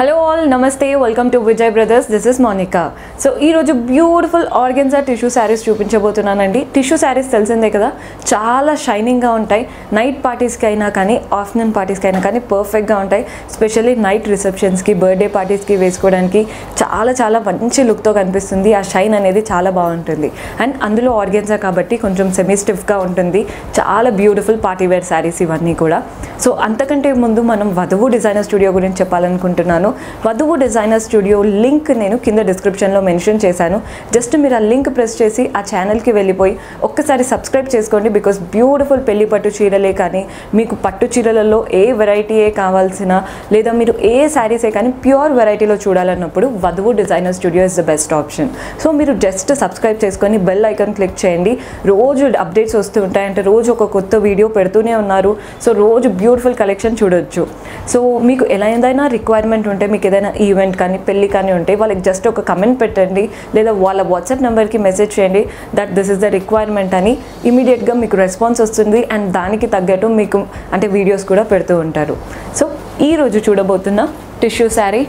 hello all నమస్తే welcome to Vijay brothers this is Monika so ఈరోజు beautiful organza tissue sarees చూపించబోతున్నానండి tissue sarees తెలిసిందే కదా చాలా షైనింగ్గా ఉంటాయి నైట్ పార్టీస్కి అయినా కానీ ఆఫ్టర్నూన్ పార్టీస్కి అయినా కానీ పర్ఫెక్ట్గా ఉంటాయి స్పెషల్లీ నైట్ రిసెప్షన్స్కి బర్త్డే పార్టీస్కి వేసుకోవడానికి చాలా చాలా మంచి లుక్తో కనిపిస్తుంది ఆ షైన్ అనేది చాలా బాగుంటుంది అండ్ అందులో ఆర్గెన్జా కాబట్టి కొంచెం సెమీ స్టిఫ్గా ఉంటుంది చాలా బ్యూటిఫుల్ పార్టీ వేర్ శారీస్ ఇవన్నీ కూడా సో అంతకంటే ముందు మనం వధువు డిజైనర్ స్టూడియో గురించి చెప్పాలనుకుంటున్నాను వధువు డిజైనర్ స్టూడియో లింక్ నేను కింద డిస్క్రిప్షన్లో మెన్షన్ చేశాను జస్ట్ మీరు ఆ లింక్ ప్రెస్ చేసి ఆ ఛానల్కి వెళ్ళిపోయి ఒక్కసారి సబ్స్క్రైబ్ చేసుకోండి బికాస్ బ్యూటిఫుల్ పెళ్లి పట్టు చీరలే కానీ మీకు పట్టు చీరలలో ఏ వెరైటీయే కావాల్సిన లేదా మీరు ఏ శారీసే కానీ ప్యూర్ వెరైటీలో చూడాలన్నప్పుడు Vadhuvu designer studio is the best option so మీరు జస్ట్ సబ్స్క్రైబ్ చేసుకొని బెల్ ఐకాన్ క్లిక్ చేయండి రోజు అప్డేట్స్ వస్తూ ఉంటాయి అంటే రోజు ఒక కొత్త వీడియో పెడుతూనే ఉన్నారు సో రోజు బ్యూటిఫుల్ కలెక్షన్ చూడొచ్చు సో మీకు ఎలా ఏదైనా రిక్వైర్మెంట్ ఉంటే మీకు ఏదైనా ఈవెంట్ కానీ పెళ్ళి కానీ ఉంటే వాళ్ళకి జస్ట్ ఒక కమెంట్ పెట్టండి లేదా వాళ్ళ వాట్సాప్ నెంబర్కి మెసేజ్ చేయండి that this is the requirement అని ఇమీడియట్గా మీకు రెస్పాన్స్ వస్తుంది అండ్ దానికి తగ్గట్టు మీకు అంటే వీడియోస్ కూడా పెడుతూ ఉంటారు సో ఈరోజు చూడబోతున్న టిష్యూ శారీ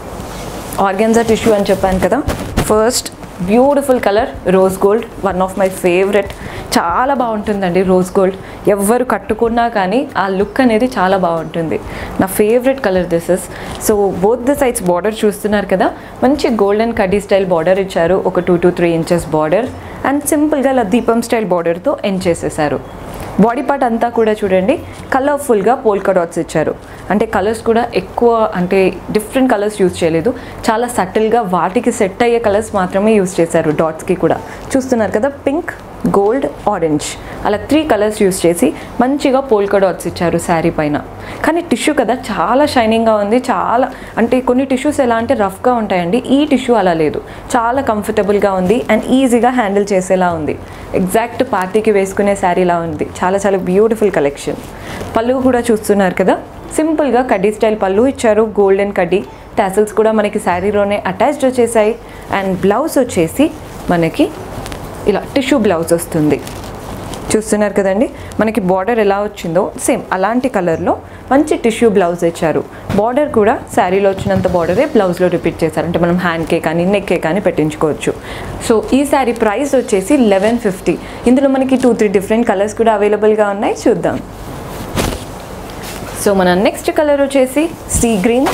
ఆర్గెన్జా టిష్యూ అని చెప్పాను కదా first beautiful colour rose gold one of my favourite చాలా బాగుంటుందండి రోజ్ గోల్డ్ ఎవ్వరు కట్టుకున్నా కానీ ఆ లుక్ అనేది చాలా బాగుంటుంది నా favourite colour this is so both the sides border చూస్తున్నారు కదా మంచి గోల్డెన్ కడ్డీ స్టైల్ బార్డర్ ఇచ్చారు ఒక two to three inches border and సింపుల్గా ఇలా దీపం స్టైల్ బార్డర్తో ఎండ్ చేసేసారు బాడీ పార్ట్ అంతా కూడా చూడండి కలర్ఫుల్గా పోల్కా డాట్స్ ఇచ్చారు అంటే కలర్స్ కూడా ఎక్కువ అంటే డిఫరెంట్ కలర్స్ యూజ్ చేయలేదు చాలా సటిల్గా వాటికి సెట్ అయ్యే కలర్స్ మాత్రమే యూజ్ చేశారు డాట్స్కి కూడా చూస్తున్నారు కదా పింక్ గోల్డ్ ఆరెంజ్ అలా త్రీ కలర్స్ యూజ్ చేసి మంచిగా పోల్కా డాట్స్ ఇచ్చారు శారీ పైన కానీ టిష్యూ కదా చాలా షైనింగ్గా ఉంది చాలా అంటే కొన్ని టిష్యూస్ ఎలా అంటే రఫ్గా ఉంటాయండి ఈ టిష్యూ అలా లేదు చాలా కంఫర్టబుల్గా ఉంది అండ్ ఈజీగా హ్యాండిల్ చేసేలా ఉంది ఎగ్జాక్ట్ పార్టీకి వేసుకునే శారీలా ఉంది చాలా చాలా బ్యూటిఫుల్ కలెక్షన్ పళ్ళు కూడా చూస్తున్నారు కదా సింపుల్గా కడ్డీ స్టైల్ పళ్ళు ఇచ్చారు గోల్డెన్ కడ్డీ టాసిల్స్ కూడా మనకి శారీలోనే అటాచ్డ్ వచ్చేసాయి అండ్ బ్లౌజ్ వచ్చేసి మనకి ఇలా టిష్యూ బ్లౌజ్ వస్తుంది చూస్తున్నారు కదండి మనకి బార్డర్ ఎలా వచ్చిందో సేమ్ అలాంటి కలర్లో మంచి టిష్యూ బ్లౌజ్ ఇచ్చారు బార్డర్ కూడా శారీలో వచ్చినంత బార్డరే బ్లౌజ్లో రిపీట్ చేశారు అంటే మనం హ్యాండ్కే కానీ నెక్కే కానీ పెట్టించుకోవచ్చు సో ఈ శారీ ప్రైస్ వచ్చేసి లెవెన్ ఫిఫ్టీ ఇందులో మనకి టూ త్రీ డిఫరెంట్ కలర్స్ కూడా అవైలబుల్గా ఉన్నాయి చూద్దాం సో మన నెక్స్ట్ కలర్ వచ్చేసి సీ గ్రీన్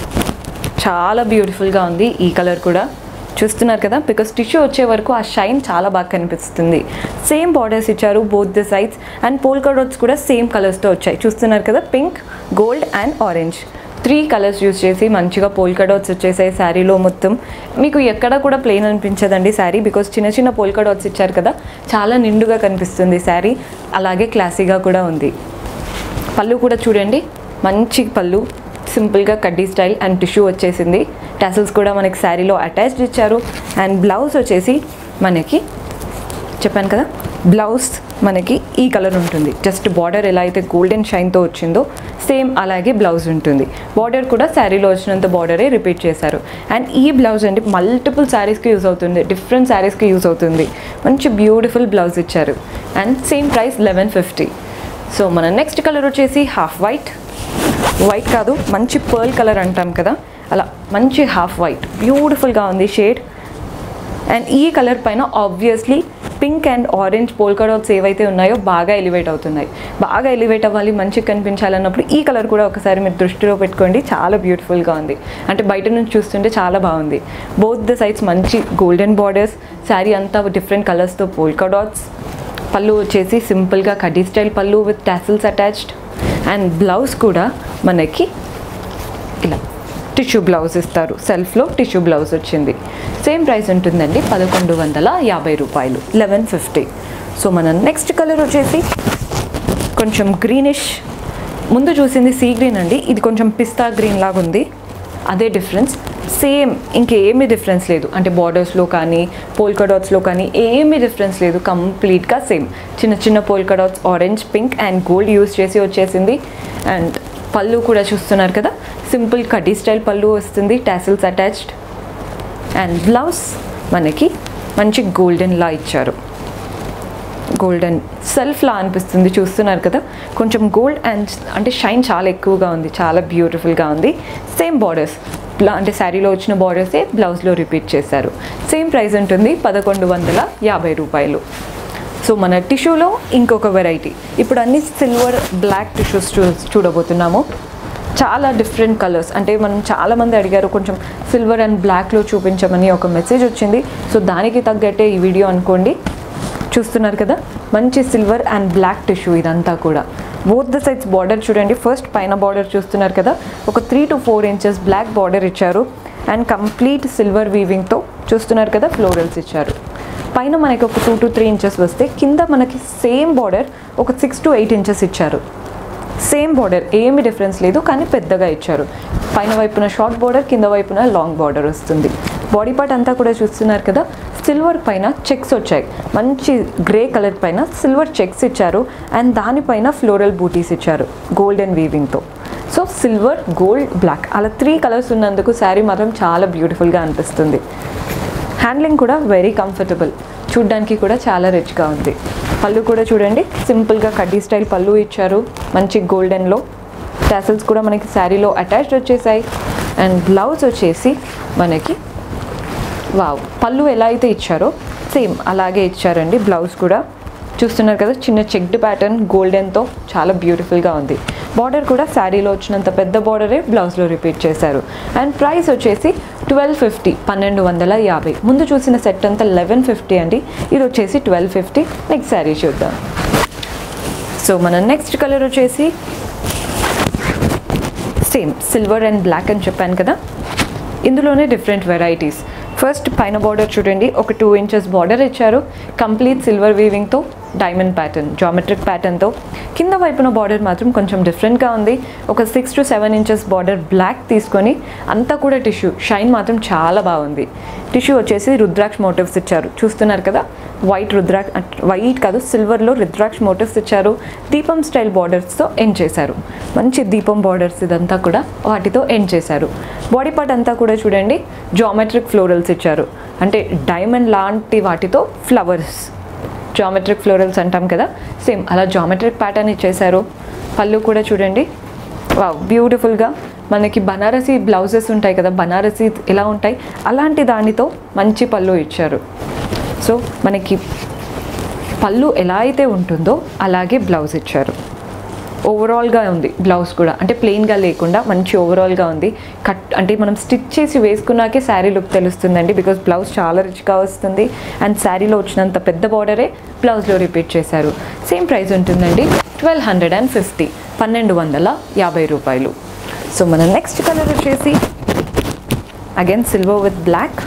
చాలా బ్యూటిఫుల్గా ఉంది ఈ కలర్ కూడా చూస్తున్నారు కదా బికాస్ టిష్యూ వచ్చే వరకు ఆ షైన్ చాలా బాగా కనిపిస్తుంది సేమ్ బార్డర్స్ ఇచ్చారు both the sides and polka dots కూడా సేమ్ కలర్స్తో వచ్చాయి చూస్తున్నారు కదా pink gold and orange three colours use చేసి మంచిగా పోల్కా డాట్స్ వచ్చేసాయి శారీలో మొత్తం మీకు ఎక్కడ కూడా ప్లెయిన్ అనిపించదండి శారీ బికాస్ చిన్న చిన్న పోల్కా డాట్స్ ఇచ్చారు కదా చాలా నిండుగా కనిపిస్తుంది శారీ అలాగే క్లాసీగా కూడా ఉంది పళ్ళు కూడా చూడండి మంచి పళ్ళు సింపుల్గా కడ్డీ స్టైల్ అండ్ టిష్యూ వచ్చేసింది టాసిల్స్ కూడా మనకి శారీలో అటాచ్డ్ ఇచ్చారు అండ్ బ్లౌజ్ వచ్చేసి మనకి చెప్పాను కదా బ్లౌజ్ మనకి ఈ కలర్ ఉంటుంది జస్ట్ బార్డర్ ఎలా అయితే గోల్డెన్ షైన్తో వచ్చిందో సేమ్ అలాగే బ్లౌజ్ ఉంటుంది బార్డర్ కూడా శారీలో వచ్చినంత బార్డరే రిపీట్ చేశారు అండ్ ఈ బ్లౌజ్ అండి మల్టిపుల్ శారీస్కి యూజ్ అవుతుంది డిఫరెంట్ శారీస్కి యూజ్ అవుతుంది మంచి బ్యూటిఫుల్ బ్లౌజ్ ఇచ్చారు and same price eleven fifty so మన నెక్స్ట్ కలర్ వచ్చేసి హాఫ్ వైట్ వైట్ కాదు మంచి పర్ల్ కలర్ అంటాం కదా అలా మంచి హాఫ్ వైట్ బ్యూటిఫుల్గా ఉంది షేడ్ అండ్ ఈ కలర్ పైన ఆబ్వియస్లీ pink and orange polka dots ఏవైతే ఉన్నాయో బాగా ఎలివేట్ అవుతున్నాయి బాగా ఎలివేట్ అవ్వాలి మంచిగా కనిపించాలన్నప్పుడు ఈ కలర్ కూడా ఒకసారి మీరు దృష్టిలో పెట్టుకోండి చాలా బ్యూటిఫుల్గా ఉంది అంటే బయట నుంచి చూస్తుంటే చాలా బాగుంది బోత్ ద సైడ్స్ మంచి గోల్డెన్ బార్డర్స్ శారీ అంతా డిఫరెంట్ కలర్స్తో పోల్కా డాట్స్ పళ్ళు వచ్చేసి సింపుల్గా కడ్డీ స్టైల్ పళ్ళు with tassels attached and blouse కూడా మనకి ఇలా టిష్యూ బ్లౌజ్ ఇస్తారు సెల్ఫ్లో టిష్యూ బ్లౌజ్ వచ్చింది సేమ్ ప్రైస్ ఉంటుందండి పదకొండు వందల యాభై రూపాయలు లెవెన్ ఫిఫ్టీ సో మన నెక్స్ట్ కలర్ వచ్చేసి కొంచెం గ్రీనిష్ ముందు చూసింది సీ గ్రీన్ అండి ఇది కొంచెం పిస్తా గ్రీన్ లాగా ఉంది అదే డిఫరెన్స్ సేమ్ ఇంకేమీ డిఫరెన్స్ లేదు అంటే బార్డర్స్లో కానీ పోల్కా డాట్స్లో కానీ ఏమీ డిఫరెన్స్ లేదు కంప్లీట్గా సేమ్ చిన్న చిన్న polka dots orange pink and gold use చేసి వచ్చేసింది అండ్ పళ్ళు కూడా చూస్తున్నారు కదా సింపుల్ కడ్డీ స్టైల్ పళ్ళు వస్తుంది టాసిల్స్ అటాచ్డ్ అండ్ బ్లౌజ్ మనకి మంచి గోల్డెన్లా ఇచ్చారు గోల్డెన్ సెల్ఫ్లా అనిపిస్తుంది చూస్తున్నారు కదా కొంచెం గోల్డ్ అండ్ అంటే షైన్ చాలా ఎక్కువగా ఉంది చాలా బ్యూటిఫుల్గా ఉంది సేమ్ బార్డర్స్ బ్లా అంటే శారీలో వచ్చిన బార్డర్సే బ్లౌజ్లో రిపీట్ చేశారు సేమ్ ప్రైస్ ఉంటుంది పదకొండు వందల యాభై రూపాయలు సో మన టిష్యూలో ఇంకొక వెరైటీ ఇప్పుడు అన్ని సిల్వర్ బ్లాక్ టిష్యూస్ చూ చూడబోతున్నాము చాలా డిఫరెంట్ కలర్స్ అంటే మనం చాలామంది అడిగారు కొంచెం సిల్వర్ అండ్ బ్లాక్లో చూపించమని ఒక మెసేజ్ వచ్చింది సో దానికి తగ్గట్టే ఈ వీడియో అనుకోండి చూస్తున్నారు కదా మంచి సిల్వర్ అండ్ బ్లాక్ టిష్యూ ఇదంతా కూడా బోత్ ద సైడ్స్ బార్డర్ చూడండి ఫస్ట్ పైన బార్డర్ చూస్తున్నారు కదా ఒక three to four inches black border ఇచ్చారు అండ్ కంప్లీట్ సిల్వర్ వీవింగ్తో చూస్తున్నారు కదా ఫ్లోరల్స్ ఇచ్చారు పైన మనకి ఒక టూ టు త్రీ ఇంచెస్ వస్తే కింద మనకి సేమ్ బార్డర్ ఒక సిక్స్ టు ఎయిట్ ఇంచెస్ ఇచ్చారు సేమ్ బార్డర్ ఏమి డిఫరెన్స్ లేదు కానీ పెద్దగా ఇచ్చారు పైన వైపున షార్ట్ బార్డర్ కింద వైపున లాంగ్ బార్డర్ వస్తుంది బాడీ పార్ట్ అంతా కూడా చూస్తున్నారు కదా సిల్వర్ పైన చెక్స్ వచ్చాయి మంచి గ్రే కలర్ పైన సిల్వర్ చెక్స్ ఇచ్చారు అండ్ దానిపైన ఫ్లోరల్ బూటీస్ ఇచ్చారు గోల్డెన్ వీవింగ్తో సో సిల్వర్ గోల్డ్ బ్లాక్ అలా త్రీ కలర్స్ ఉన్నందుకు శారీ మాత్రం చాలా బ్యూటిఫుల్గా అనిపిస్తుంది హ్యాండ్లింగ్ కూడా వెరీ కంఫర్టబుల్ చూడ్డానికి కూడా చాలా రిచ్గా ఉంది పళ్ళు కూడా చూడండి సింపుల్గా కడ్డీ స్టైల్ పళ్ళు ఇచ్చారు మంచి గోల్డెన్లో టాసల్స్ కూడా మనకి శారీలో అటాచ్డ్ వచ్చేసాయి అండ్ బ్లౌజ్ వచ్చేసి మనకి వావ్ పళ్ళు ఎలా అయితే ఇచ్చారో సేమ్ అలాగే ఇచ్చారండి బ్లౌజ్ కూడా చూస్తున్నారు కదా చిన్న చెక్డ్ ప్యాటర్న్ గోల్డెన్తో చాలా బ్యూటిఫుల్గా ఉంది బార్డర్ కూడా శారీలో వచ్చినంత పెద్ద బార్డరే బ్లౌజ్లో రిపీట్ చేశారు అండ్ ప్రైస్ వచ్చేసి ట్వెల్వ్ ఫిఫ్టీ పన్నెండు వందల యాభై ముందు చూసిన సెట్ అంతా లెవెన్ ఫిఫ్టీ అండి ఇది వచ్చేసి ట్వెల్వ్ ఫిఫ్టీ నెక్స్ట్ శారీ చూద్దాం సో మన నెక్స్ట్ కలర్ వచ్చేసి సేమ్ సిల్వర్ అండ్ బ్లాక్ అని చెప్పాను కదా ఇందులోనే డిఫరెంట్ వెరైటీస్ ఫస్ట్ పైన బార్డర్ చూడండి ఒక టూ ఇంచెస్ బార్డర్ ఇచ్చారు కంప్లీట్ సిల్వర్ వీవింగ్తో డైమండ్ ప్యాటర్న్ జామెట్రిక్ ప్యాటర్న్తో కింద వైపున బార్డర్ మాత్రం కొంచెం డిఫరెంట్గా ఉంది ఒక six to seven inches border black తీసుకొని అంతా కూడా టిష్యూ షైన్ మాత్రం చాలా బాగుంది టిష్యూ వచ్చేసి రుద్రాక్ష మోటివ్స్ ఇచ్చారు చూస్తున్నారు కదా వైట్ రుద్రాక్ష వైట్ కాదు సిల్వర్లో రుద్రాక్ష మోటివ్స్ ఇచ్చారు దీపం స్టైల్ బార్డర్స్తో ఎండ్ చేశారు మంచి దీపం బార్డర్స్ ఇదంతా కూడా వాటితో ఎండ్ చేశారు బాడీ పార్ట్ అంతా కూడా చూడండి జామెట్రిక్ ఫ్లోరల్స్ ఇచ్చారు అంటే డైమండ్ లాంటి వాటితో ఫ్లవర్స్ జామెట్రిక్ ఫ్లోరల్స్ అంటాం కదా సేమ్ అలా జామెట్రిక్ ప్యాటర్న్ ఇచ్చేశారు పళ్ళు కూడా చూడండి వా బ్యూటిఫుల్గా మనకి బనారసి బ్లౌజెస్ ఉంటాయి కదా బనారసి ఎలా ఉంటాయి అలాంటి దానితో మంచి పళ్ళు ఇచ్చారు సో మనకి పళ్ళు ఎలా అయితే ఉంటుందో అలాగే బ్లౌజ్ ఇచ్చారు ఓవరాల్గా ఉంది బ్లౌజ్ కూడా అంటే ప్లెయిన్గా లేకుండా మంచి ఓవరాల్గా ఉంది కట్ అంటే మనం స్టిచ్ చేసి వేసుకున్నాకే శారీ లుక్ తెలుస్తుందండి బికాస్ బ్లౌజ్ చాలా రిచ్గా వస్తుంది అండ్ శారీలో వచ్చినంత పెద్ద బార్డరే బ్లౌజ్లో రిపీట్ చేశారు సేమ్ ప్రైస్ ఉంటుందండి ట్వెల్వ్ హండ్రెడ్ అండ్ ఫిఫ్టీ పన్నెండు వందల యాభై రూపాయలు సో మన నెక్స్ట్ కలర్ వచ్చేసి అగైన్ సిల్వర్ విత్ బ్లాక్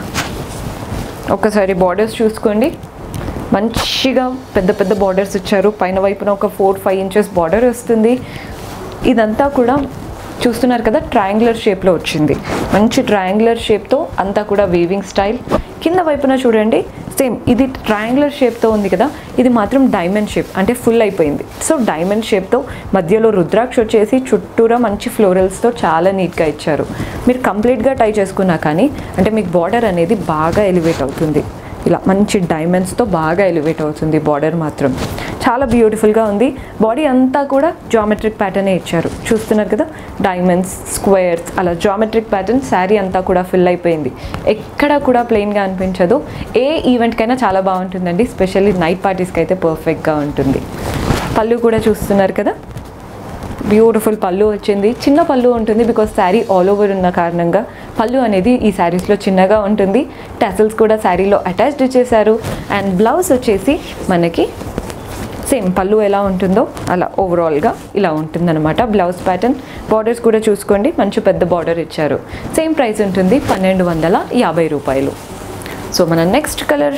ఒకసారి బార్డర్స్ చూసుకోండి మంచిగా పెద్ద పెద్ద బార్డర్స్ ఇచ్చారు పైన వైపున ఒక ఫోర్ ఫైవ్ ఇంచెస్ బార్డర్ వస్తుంది ఇదంతా కూడా చూస్తున్నారు కదా ట్రయాంగులర్ షేప్లో వచ్చింది మంచి ట్రయాంగులర్ షేప్తో అంతా కూడా వీవింగ్ స్టైల్ కింద వైపున చూడండి సేమ్ ఇది ట్రయాంగులర్ షేప్తో ఉంది కదా ఇది మాత్రం డైమండ్ షేప్ అంటే ఫుల్ అయిపోయింది సో డైమండ్ షేప్తో మధ్యలో రుద్రాక్ష వచ్చేసి చుట్టూరా మంచి ఫ్లోరల్స్తో చాలా నీట్గా ఇచ్చారు మీరు కంప్లీట్గా టై చేసుకున్నా కానీ అంటే మీకు బార్డర్ అనేది బాగా ఎలివేట్ అవుతుంది ఇలా మంచి డైమండ్స్తో బాగా ఎలివేట్ అవుతుంది బార్డర్ మాత్రం చాలా బ్యూటిఫుల్గా ఉంది బాడీ అంతా కూడా జామెట్రిక్ ప్యాటర్నే ఇచ్చారు చూస్తున్నారు కదా డైమండ్స్ స్క్వేర్స్ అలా జామెట్రిక్ ప్యాటర్న్ శారీ అంతా కూడా ఫిల్ అయిపోయింది ఎక్కడ కూడా ప్లెయిన్గా అనిపించదు ఏ ఈవెంట్కైనా చాలా బాగుంటుందండి స్పెషల్లీ నైట్ పార్టీస్కి అయితే పర్ఫెక్ట్గా ఉంటుంది పళ్ళు కూడా చూస్తున్నారు కదా బ్యూటిఫుల్ పళ్ళు వచ్చింది చిన్న పళ్ళు ఉంటుంది బికాస్ శారీ ఆల్ ఓవర్ ఉన్న కారణంగా పళ్ళు అనేది ఈ శారీస్లో చిన్నగా ఉంటుంది టెసల్స్ కూడా శారీలో అటాచ్డ్ చేశారు అండ్ బ్లౌజ్ వచ్చేసి మనకి సేమ్ పళ్ళు ఎలా ఉంటుందో అలా ఓవరాల్గా ఇలా ఉంటుందన్నమాట బ్లౌజ్ ప్యాటర్న్ బార్డర్స్ కూడా చూసుకోండి మంచి పెద్ద బార్డర్ ఇచ్చారు సేమ్ ప్రైస్ ఉంటుంది పన్నెండు వందల యాభై రూపాయలు సో మన నెక్స్ట్ కలర్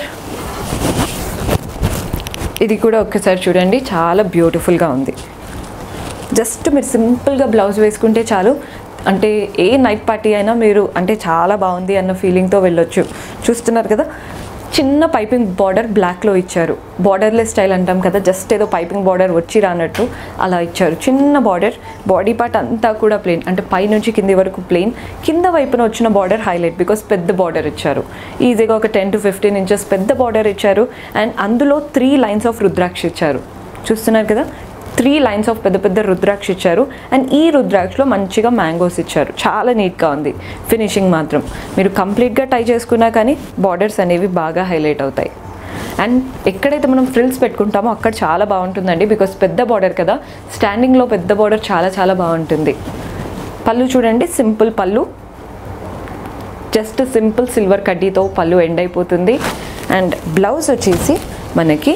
ఇది కూడా ఒక్కసారి చూడండి చాలా బ్యూటిఫుల్గా ఉంది జస్ట్ మీరు సింపుల్గా బ్లౌజ్ వేసుకుంటే చాలు అంటే ఏ నైట్ పార్టీ అయినా మీరు అంటే చాలా బాగుంది అన్న ఫీలింగ్తో వెళ్ళొచ్చు చూస్తున్నారు కదా చిన్న పైపింగ్ బార్డర్ బ్లాక్లో ఇచ్చారు బార్డర్లెస్ స్టైల్ అంటాం కదా జస్ట్ ఏదో పైపింగ్ బార్డర్ వచ్చి రానట్టు అలా ఇచ్చారు చిన్న బార్డర్ బాడీ పార్ట్ అంతా కూడా ప్లెయిన్ అంటే పై నుంచి కింది వరకు ప్లెయిన్ కింద వైపున వచ్చిన బార్డర్ హైలైట్ బికాస్ పెద్ద బార్డర్ ఇచ్చారు ఈజీగా ఒక టెన్ టు ఫిఫ్టీన్ ఇంచెస్ పెద్ద బార్డర్ ఇచ్చారు అండ్ అందులో త్రీ లైన్స్ ఆఫ్ రుద్రాక్ష ఇచ్చారు చూస్తున్నారు కదా త్రీ లైన్స్ ఆఫ్ పెద్ద పెద్ద రుద్రాక్ష ఇచ్చారు అండ్ ఈ రుద్రాక్షలో మంచిగా మ్యాంగోస్ ఇచ్చారు చాలా నీట్గా ఉంది ఫినిషింగ్ మాత్రం మీరు కంప్లీట్గా టై చేసుకున్నా కానీ బార్డర్స్ అనేవి బాగా హైలైట్ అవుతాయి అండ్ ఎక్కడైతే మనం ఫ్రిల్స్ పెట్టుకుంటామో అక్కడ చాలా బాగుంటుందండి బికాస్ పెద్ద బార్డర్ కదా స్టాండింగ్లో పెద్ద బార్డర్ చాలా చాలా బాగుంటుంది పళ్ళు చూడండి సింపుల్ పళ్ళు జస్ట్ సింపుల్ సిల్వర్ కడ్డీతో పళ్ళు ఎండ్ అయిపోతుంది అండ్ బ్లౌజ్ వచ్చేసి మనకి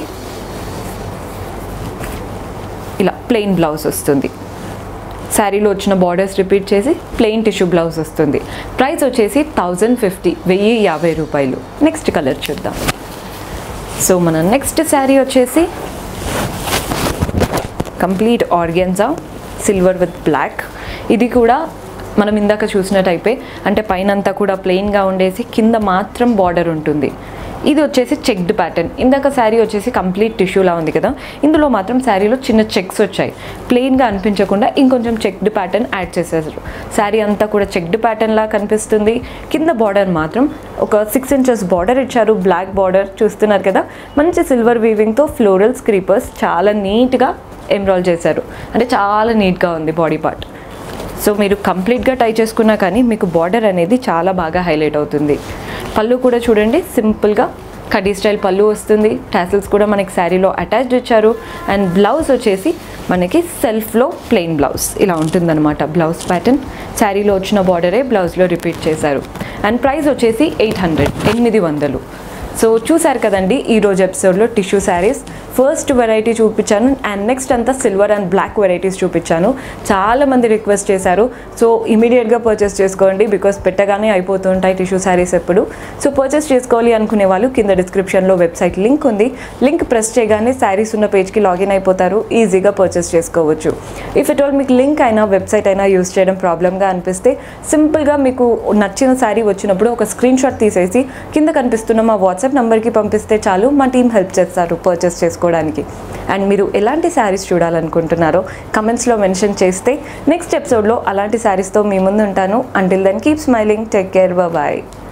ఇలా ప్లెయిన్ బ్లౌజ్ వస్తుంది శారీలో వచ్చిన బార్డర్స్ రిపీట్ చేసి ప్లెయిన్ టిష్యూ బ్లౌజ్ వస్తుంది ప్రైస్ వచ్చేసి థౌజండ్ ఫిఫ్టీ వెయ్యి యాభై రూపాయలు నెక్స్ట్ కలర్ చూద్దాం సో మన నెక్స్ట్ శారీ వచ్చేసి complete organza silver with black ఇది కూడా మనం ఇందాక చూసిన టైపే అంటే పైన అంతా కూడా ప్లెయిన్గా ఉండేసి కింద మాత్రం బార్డర్ ఉంటుంది ఇది వచ్చేసి చెక్డ్ ప్యాటర్న్ ఇందాక శారీ వచ్చేసి కంప్లీట్ టిష్యూలా ఉంది కదా ఇందులో మాత్రం శారీలో చిన్న చెక్స్ వచ్చాయి ప్లెయిన్గా అనిపించకుండా ఇంకొంచెం చెక్డ్ ప్యాటర్న్ యాడ్ చేసేసారు శారీ అంతా కూడా చెక్డ్ ప్యాటర్న్లా కనిపిస్తుంది కింద బార్డర్ మాత్రం ఒక సిక్స్ ఇంచెస్ బార్డర్ ఇచ్చారు బ్లాక్ బార్డర్ చూస్తున్నారు కదా మంచి సిల్వర్ వీవింగ్తో ఫ్లోరల్ స్క్రీపర్స్ చాలా నీట్గా ఎంబ్రాల్ చేశారు అంటే చాలా నీట్గా ఉంది బాడీ పార్ట్ సో మీరు కంప్లీట్గా టై చేసుకున్నా కానీ మీకు బార్డర్ అనేది చాలా బాగా హైలైట్ అవుతుంది పళ్ళు కూడా చూడండి సింపుల్గా కడీ స్టైల్ పళ్ళు వస్తుంది టాసిల్స్ కూడా మనకి శారీలో అటాచ్డ్ ఇచ్చారు అండ్ బ్లౌజ్ వచ్చేసి మనకి సెల్ఫ్లో ప్లెయిన్ బ్లౌజ్ ఇలా ఉంటుందన్నమాట బ్లౌజ్ ప్యాటర్న్ శారీలో వచ్చిన బార్డరే బ్లౌజ్లో రిపీట్ చేశారు అండ్ ప్రైస్ వచ్చేసి ఎయిట్ హండ్రెడ్ ఎనిమిది వందలు సో చూసారు కదండి ఈరోజు ఎపిసోడ్లో టిష్యూ శారీస్ ఫస్ట్ వెరైటీ చూపించాను అండ్ నెక్స్ట్ అంతా సిల్వర్ అండ్ బ్లాక్ వెరైటీస్ చూపించాను చాలా మంది రిక్వెస్ట్ చేశారు సో ఇమీడియట్గా పర్చేస్ చేసుకోండి బికాస్ పెట్టగానే అయిపోతుంటాయి టిష్యూ శారీస్ ఎప్పుడు సో పర్చేస్ చేసుకోవాలి అనుకునే వాళ్ళు కింద డిస్క్రిప్షన్లో వెబ్సైట్ లింక్ ఉంది లింక్ ప్రెస్ చేయగానే శారీస్ ఉన్న పేజ్కి లాగిన్ అయిపోతారు ఈజీగా పర్చేస్ చేసుకోవచ్చు ఇఫ్ ఇట్ ఆల్ మీకు లింక్ అయినా వెబ్సైట్ అయినా యూస్ చేయడం ప్రాబ్లమ్గా అనిపిస్తే సింపుల్గా మీకు నచ్చిన శారీ వచ్చినప్పుడు ఒక స్క్రీన్ షాట్ తీసేసి కింద కనిపిస్తున్న మా వాట్సాప్ నెంబర్కి పంపిస్తే చాలు మా టీం హెల్ప్ చేస్తారు పర్చేస్ చేసుకోవడానికి అండ్ మీరు ఎలాంటి శారీస్ చూడాలనుకుంటున్నారో కమెంట్స్లో మెన్షన్ చేస్తే నెక్స్ట్ ఎపిసోడ్లో అలాంటి శారీస్తో మీ ముందు ఉంటాను until then keep smiling take care bye